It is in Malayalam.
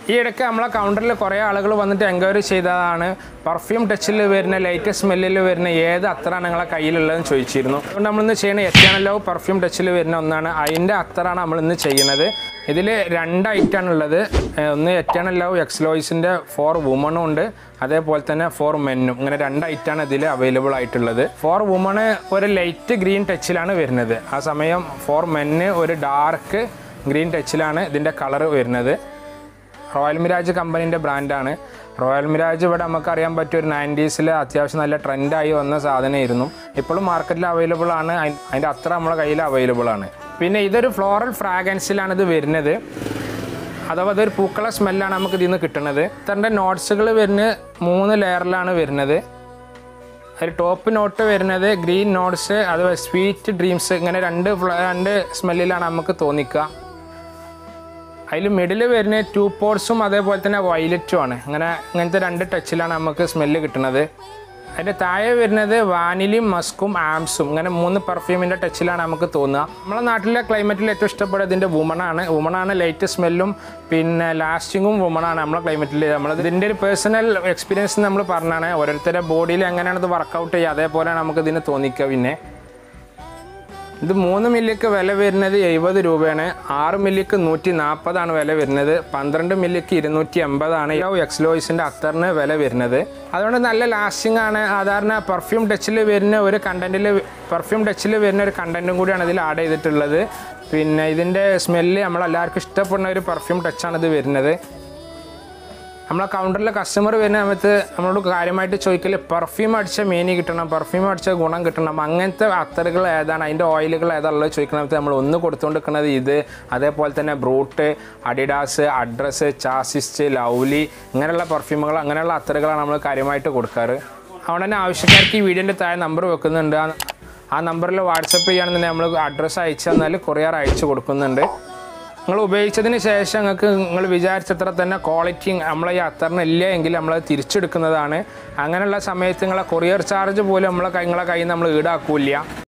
ഈ ഇടയ്ക്ക് നമ്മളെ കൗണ്ടറിൽ കുറേ ആളുകൾ വന്നിട്ട് എൻക്വയറി ചെയ്തതാണ് പെർഫ്യൂം ടച്ചിൽ വരുന്ന ലൈറ്റ് സ്മെല്ലിൽ വരുന്ന ഏത് അത്തറാണ് നിങ്ങളെ കയ്യിലുള്ളതെന്ന് ചോദിച്ചിരുന്നു അതുകൊണ്ട് നമ്മളിന്ന് ചെയ്യുന്ന എത്യാണ ലവ് പെർഫ്യൂം ടച്ചിൽ വരുന്ന ഒന്നാണ് അതിൻ്റെ അത്തറാണ് നമ്മളിന്ന് ചെയ്യുന്നത് ഇതിൽ രണ്ട് ഐറ്റാണ് ഉള്ളത് ഏഹ് ഒന്ന് എത്യാണ ലവ് എക്സ്ലോയിസിൻ്റെ ഫോർ വുമണും ഉണ്ട് അതേപോലെ തന്നെ ഫോർ മെന്നും ഇങ്ങനെ രണ്ട് ഐറ്റാണ് ഇതിൽ അവൈലബിൾ ആയിട്ടുള്ളത് ഫോർ വുമണ് ഒരു ലൈറ്റ് ഗ്രീൻ ടച്ചിലാണ് വരുന്നത് ആ സമയം ഫോർ മെന്ന് ഒരു ഡാർക്ക് ഗ്രീൻ ടച്ചിലാണ് ഇതിൻ്റെ കളർ വരുന്നത് റോയൽ മിരാജ് കമ്പനീൻ്റെ ബ്രാൻഡാണ് റോയൽ മിരാജ് ഇവിടെ നമുക്കറിയാൻ പറ്റിയ ഒരു നയൻറ്റീസിൽ അത്യാവശ്യം നല്ല ട്രെൻഡായി വന്ന സാധനമായിരുന്നു ഇപ്പോഴും മാർക്കറ്റിൽ അവൈലബിൾ ആണ് അയി- അതിൻ്റെ അത്ര നമ്മളെ കയ്യിൽ അവൈലബിൾ ആണ് പിന്നെ ഇതൊരു ഫ്ലോറൽ ഫ്രാഗ്രൻസിലാണ് ഇത് വരുന്നത് അഥവാ അതൊരു പൂക്കള സ്മെല്ലാണ് നമുക്ക് ഇതിൽ നിന്ന് കിട്ടുന്നത് ഇത്തറിൻ്റെ നോട്ട്സുകൾ വരുന്നത് മൂന്ന് ലെയറിലാണ് വരുന്നത് അതിൽ ടോപ്പ് നോട്ട് വരുന്നത് ഗ്രീൻ നോട്ട്സ് അതുപോലെ സ്വീറ്റ് ഡ്രീംസ് ഇങ്ങനെ രണ്ട് ഫ്ല- രണ്ട് സ്മെല്ലിലാണ് നമുക്ക് തോന്നിക്കുക അതിൽ മിഡിൽ വരുന്ന ടൂ പോർട്സും അതേപോലെ തന്നെ വയലറ്റും ആണ് അങ്ങനെ ഇങ്ങനത്തെ രണ്ട് ടച്ചിലാണ് നമുക്ക് സ്മെല്ല് കിട്ടുന്നത് അതിൻ്റെ താഴെ വരുന്നത് വാനിലയും മസ്കും ആംസും ഇങ്ങനെ മൂന്ന് പെർഫ്യൂമിൻ്റെ ടച്ചിലാണ് നമുക്ക് തോന്നുക നമ്മളെ നാട്ടിലെ ക്ലൈമറ്റിൽ ഏറ്റവും ഇഷ്ടപ്പെടുന്നത് ഇതിൻ്റെ വുമണാണ് വുമണാണ് ലൈറ്റ് സ്മെല്ലും പിന്നെ ലാസ്റ്റിങ്ങും വുമണാണ് നമ്മളെ ക്ലൈമറ്റിൽ നമ്മൾ ഇതിൻ്റെ ഒരു പേഴ്സണൽ എക്സ്പീരിയൻസ് നമ്മൾ പറഞ്ഞാണ് ഓരോരുത്തരുടെ ബോഡിയിൽ എങ്ങനെയാണ് ഇത് വർക്കൗട്ട് ചെയ്യുക അതേപോലെയാണ് നമുക്ക് ഇതിന് തോന്നിക്കുക പിന്നെ ഇത് മൂന്ന് മില്ലിക്ക് വില വരുന്നത് എഴുപത് രൂപയാണ് ആറ് മില്ലിക്ക് നൂറ്റി നാൽപ്പതാണ് വില വരുന്നത് പന്ത്രണ്ട് മില്ലിക്ക് ഇരുന്നൂറ്റി എൺപതാണ് ഈ എക്സ്ലോയിസിൻ്റെ അത്തറിന് വില വരുന്നത് അതുകൊണ്ട് നല്ല ലാസ്റ്റിംഗ് ആണ് സാധാരണ പെർഫ്യൂം ടച്ചിൽ വരുന്ന ഒരു കണ്ടന്റിൽ പെർഫ്യൂം ടച്ചിൽ വരുന്ന ഒരു കണ്ടന്റും കൂടിയാണ് ഇതിൽ ആഡ് ചെയ്തിട്ടുള്ളത് പിന്നെ ഇതിൻ്റെ സ്മെല്ല് നമ്മളെല്ലാവർക്കും ഇഷ്ടപ്പെടുന്ന ഒരു പെർഫ്യൂം ടച്ചാണ് ഇത് വരുന്നത് നമ്മളെ കൗണ്ടറിൽ കസ്റ്റമർ വരുന്ന സമയത്ത് നമ്മളോട് കാര്യമായിട്ട് ചോദിക്കൽ പെർഫ്യൂം അടിച്ച മീനി കിട്ടണം പെർഫ്യൂം അടിച്ച ഗുണം കിട്ടണം അങ്ങനത്തെ അത്തറുകൾ ഏതാണ് അതിൻ്റെ ഓയിലുകൾ ഏതാണുള്ളത് ചോദിക്കുന്ന സമയത്ത് നമ്മൾ ഒന്ന് കൊടുത്തുകൊണ്ടിരിക്കുന്നത് ഇത് അതേപോലെ തന്നെ ബ്രൂട്ട് അഡിഡാസ് അഡ്രസ് ചാസിസ്റ്റ് ലൗലി ഇങ്ങനെയുള്ള പെർഫ്യൂമുകൾ അങ്ങനെയുള്ള അത്തറുകളാണ് നമ്മൾ കാര്യമായിട്ട് കൊടുക്കാറ് അതുകൊണ്ട് തന്നെ ആവശ്യക്കാർക്ക് ഈ വീഡിയോൻ്റെ താഴെ നമ്പർ വെക്കുന്നുണ്ട് ആ- ആ നമ്പറിൽ വാട്സപ്പ് ചെയ്യുകയാണെന്നുണ്ടെങ്കിൽ നമ്മൾ അഡ്രസ്സ് അയച്ചു തന്നാൽ കൊറിയർ അയച്ചു കൊടുക്കുന്നുണ്ട് നിങ്ങൾ ഉപയോഗിച്ചതിന് ശേഷം നിങ്ങൾക്ക് നിങ്ങൾ വിചാരിച്ചത്ര തന്നെ ക്വാളിറ്റി നമ്മളെ ഈ അത്തറിന് ഇല്ല എങ്കിൽ നമ്മൾ തിരിച്ചെടുക്കുന്നതാണ് അങ്ങനെയുള്ള സമയത്ത് നിങ്ങളെ കൊറിയർ ചാർജ് പോലും നമ്മളെ കൈ- നിങ്ങളെ കയ്യിൽ നിന്ന് നമ്മൾ ഈടാക്കൂല